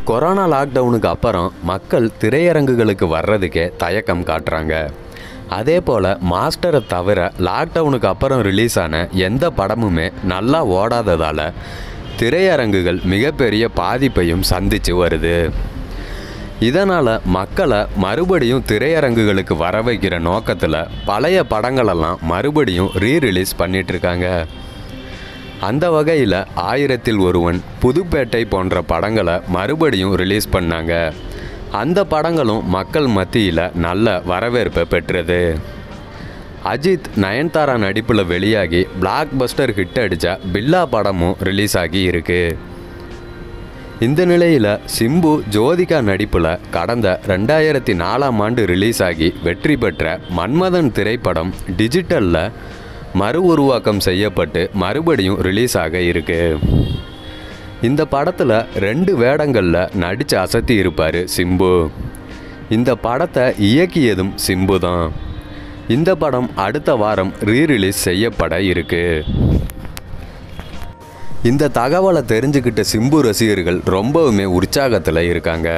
corona லாக்டவுனுக்கு அப்புறம் மக்கள் திரையரங்குகளுக்கு வர்றதுக்கே தயக்கம் காட்டுறாங்க அதே போல் மாஸ்டரை தவிர லாக்டவுனுக்கு அப்புறம் ரிலீஸ் ஆன எந்த படமுமே நல்லா ஓடாததால் திரையரங்குகள் மிகப்பெரிய பாதிப்பையும் சந்திச்சு வருது இதனால் மக்களை மறுபடியும் திரையரங்குகளுக்கு வர வைக்கிற நோக்கத்தில் பழைய படங்களெல்லாம் மறுபடியும் ரீ ரிலீஸ் பண்ணிகிட்ருக்காங்க அந்த வகையில் ஆயிரத்தில் ஒருவன் புதுப்பேட்டை போன்ற படங்களை மறுபடியும் ரிலீஸ் பண்ணாங்க அந்த படங்களும் மக்கள் மத்தியில் நல்ல வரவேற்பை பெற்றது அஜித் நயன்தாரா நடிப்பில் வெளியாகி பிளாக் பஸ்டர் ஹிட் அடித்த பில்லா படமும் ரிலீஸ் ஆகி இருக்கு இந்த நிலையில் சிம்பு ஜோதிகா நடிப்பில் கடந்த ரெண்டாயிரத்தி நாலாம் ஆண்டு ரிலீஸ் ஆகி வெற்றி பெற்ற மன்மதன் திரைப்படம் டிஜிட்டலில் மறு உருவாக்கம் செய்யப்பட்டு மறுபடியும் ரிலீஸ் ஆக இருக்கு இந்த படத்தில் ரெண்டு வேடங்களில் நடித்து அசத்தி இருப்பார் சிம்பு இந்த படத்தை இயக்கியதும் சிம்பு தான் இந்த படம் அடுத்த வாரம் ரீ ரிலீஸ் செய்யப்பட இருக்கு இந்த தகவலை தெரிஞ்சுக்கிட்ட சிம்பு ரசிகர்கள் ரொம்பவுமே உற்சாகத்தில் இருக்காங்க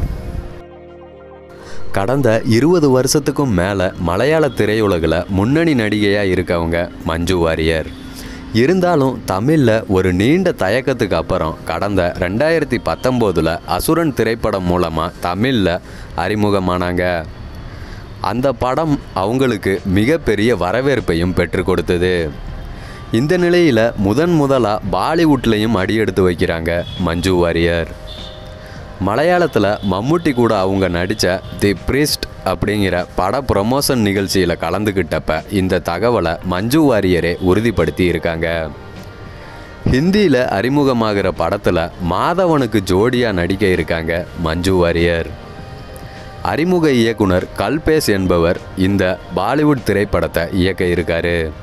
கடந்த இருபது வருஷத்துக்கும் மேலே மலையாள திரையுலகில் முன்னணி நடிகையாக இருக்கவங்க மஞ்சு வாரியர் இருந்தாலும் தமிழில் ஒரு நீண்ட தயக்கத்துக்கு அப்புறம் கடந்த ரெண்டாயிரத்தி பத்தொம்போதில் அசுரன் திரைப்படம் மூலமாக தமிழில் அறிமுகமானாங்க அந்த படம் அவங்களுக்கு மிகப்பெரிய வரவேற்பையும் பெற்றுக் கொடுத்தது இந்த நிலையில் முதன் முதலாக பாலிவுட்லேயும் அடியெடுத்து வைக்கிறாங்க மஞ்சு வாரியர் மலையாளத்தில் மம்முட்டி கூட அவங்க நடித்த தி பிரிஸ்ட் அப்படிங்கிற பட ப்ரமோஷன் நிகழ்ச்சியில் கலந்துக்கிட்டப்ப இந்த தகவலை மஞ்சு வாரியரே உறுதிப்படுத்தி இருக்காங்க ஹிந்தியில் அறிமுகமாகிற படத்தில் மாதவனுக்கு ஜோடியாக நடிக்க இருக்காங்க மஞ்சு வாரியர் அறிமுக இயக்குனர் கல்பேஷ் என்பவர் இந்த பாலிவுட் திரைப்படத்தை இயக்க இருக்காரு